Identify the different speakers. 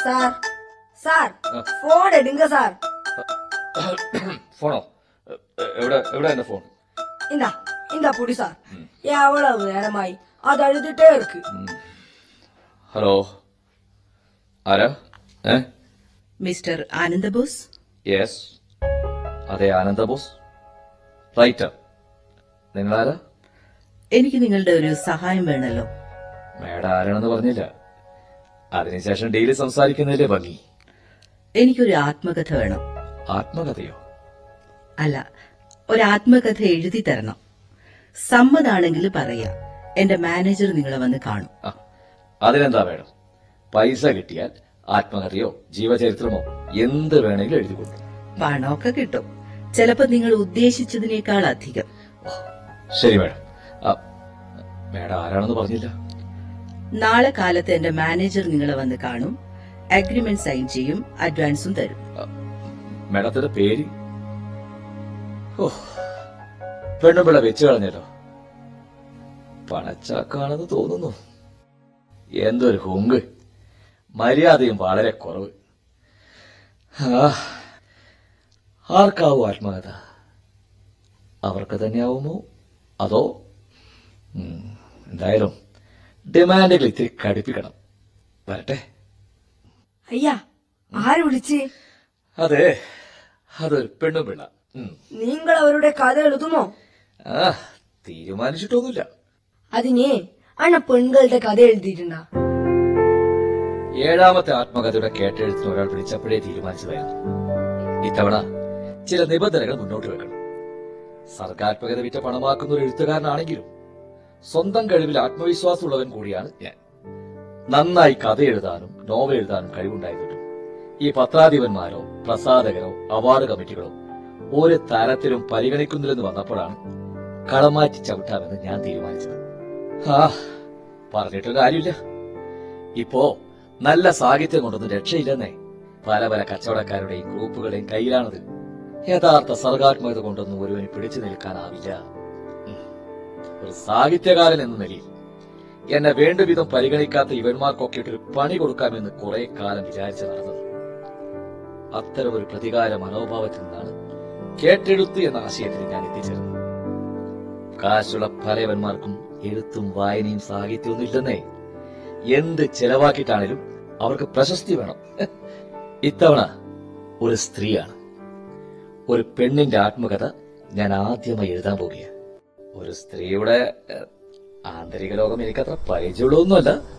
Speaker 1: Sir sir
Speaker 2: ആ.
Speaker 1: Phone എടുങ്ക sir
Speaker 2: ഫോണോ എ- എ- എവിടെ എവിടെ എന്റെ ഫോൺ
Speaker 1: ഇந்தா ഇந்தா പൊടി സാർ എവളവ് നേരമായി അത് അഴുതിട്ടേ ഇருக்கு
Speaker 2: ഹലോ ആരാ ഏ
Speaker 3: മിസ്റ്റർ ആനന്ദബോസ്
Speaker 2: യെസ് അതെ ആനന്ദ ബോസ് റൈറ്റർ നിങ്ങളാരാ
Speaker 3: എനിക്ക് നിങ്ങളുടെ ഒരു സഹായം വേണമല്ലോ
Speaker 2: മേഡം ആരാണെന്ന് പറഞ്ഞില്ല അതിനുശേഷം ഡെയിലി സംസാരിക്കുന്നതിലെ ഭംഗി
Speaker 3: എനിക്കൊരു ആത്മകഥ വേണം
Speaker 2: ആത്മകഥയോ
Speaker 3: അല്ല ഒരു ആത്മകഥ എഴുതി തരണം സമ്മതാണെങ്കിൽ പറയാ എന്റെ മാനേജർ നിങ്ങളെ വന്ന് കാണും
Speaker 2: ആ, അതിനെന്താ വേണം പൈസ കിട്ടിയാൽ ആത്മകഥയോ ജീവചരിത്രമോ എന്ത് വേണമെങ്കിലും എഴുതി കൊടുക്കും
Speaker 3: പണമൊക്കെ കിട്ടും ചിലപ്പോ നിങ്ങൾ ഉദ്ദേശിച്ചതിനേക്കാൾ അധികം
Speaker 2: ശരി മേഡം ആ, മേഡം ആരാണെന്ന് പറഞ്ഞില്ല
Speaker 3: നാളെ കാലത്ത് എന്റെ മാനേജർ നിങ്ങളെ വന്ന് കാണും അഗ്രിമെന്റ് സൈൻ ചെയ്യും അഡ്വാൻസും തരും
Speaker 2: മേഡത്തിന്റെ പേര് ഓ പെണ്ണുപിള്ള വെച്ചു കളഞ്ഞല്ലോ പണച്ചാക്കാണെന്ന് തോന്നുന്നു എന്തൊരു ഹുങ്ക് മര്യാദയും വളരെ കുറവ് ആ, ആർക്കാവും ആത്മകഥ അവർക്ക് തന്നെയാവുമോ അതോ ഉം, എന്തായാലും ഡിമാൻഡുകൾ ഇത്തിരി കടുപ്പിക്കണം വരട്ടെ
Speaker 1: അയ്യാ ആര് വിളിച്ച്
Speaker 2: അതെ അതൊരു പെണ്ണുപിള്ള ഉം.
Speaker 1: നിങ്ങൾ അവരുടെ കഥ എഴുതുമോ
Speaker 2: ആ തീരുമാനിച്ചിട്ടൊന്നുമില്ല
Speaker 1: അതിനെ അണ്ണ പെൺകളുടെ കഥ എഴുതിയിട്ടുണ്ടാ
Speaker 2: ഏഴാമത്തെ ആത്മകഥയുടെ കേട്ടെഴുത്തിന് ഒരാൾ വിളിച്ചപ്പോഴേ തീരുമാനിച്ചതായിരുന്നു ഇത്തവണ ചില നിബന്ധനകൾ മുന്നോട്ട് വെക്കണം സർഗാത്മകത വിറ്റ പണമാക്കുന്ന ഒരു എഴുത്തുകാരനാണെങ്കിലും സ്വന്തം കഴിവിൽ ആത്മവിശ്വാസമുള്ളവൻ കൂടിയാണ് ഞാൻ നന്നായി കഥ എഴുതാനും നോവൽ എഴുതാനും കഴിവുണ്ടായതുകൊണ്ട് ഈ പത്രാധിപന്മാരോ പ്രസാധകരോ അവാർഡ് കമ്മിറ്റികളോ ഒരു തരത്തിലും പരിഗണിക്കുന്നില്ലെന്ന് വന്നപ്പോഴാണ് കളമാറ്റി ചവിട്ടാമെന്ന് ഞാൻ തീരുമാനിച്ചത് ആ പറഞ്ഞിട്ട് കാര്യമില്ല ഇപ്പോ നല്ല സാഹിത്യം കൊണ്ടൊന്നും രക്ഷയില്ലെന്നേ പല പല കച്ചവടക്കാരുടെയും ഗ്രൂപ്പുകളുടെയും കയ്യിലാണത് യഥാർത്ഥ സർഗാത്മകത കൊണ്ടൊന്നും ഒരുവന് പിടിച്ചു നിൽക്കാനാവില്ല ഉം. ഒരു സാഹിത്യകാരൻ എന്ന നിലയിൽ എന്നെ വേണ്ടുവിധം പരിഗണിക്കാത്ത ഇവന്മാർക്കൊക്കെ ഒരു പണി കൊടുക്കാമെന്ന് കുറെ കാലം വിചാരിച്ചു നടന്നത് അത്തരം ഒരു പ്രതികാര മനോഭാവത്തിൽ നിന്നാണ് കേട്ടെഴുത്ത് എന്ന ആശയത്തിൽ ഞാൻ എത്തിച്ചേർന്നത് കാശുള്ള പലവന്മാർക്കും എഴുത്തും വായനയും സാഹിത്യവും ഇല്ലെന്നേ എന്ത് ചെലവാക്കിയിട്ടാണേലും അവർക്ക് പ്രശസ്തി വേണം ഇത്തവണ ഒരു സ്ത്രീയാണ് ഒരു പെണ്ണിന്റെ ആത്മകഥ ഞാൻ ആദ്യമായി എഴുതാൻ പോകുക ഒരു സ്ത്രീയുടെ ഏഹ്, ആന്തരിക ലോകം എനിക്കത്ര പരിചയമുള്ളതൊന്നുമല്ല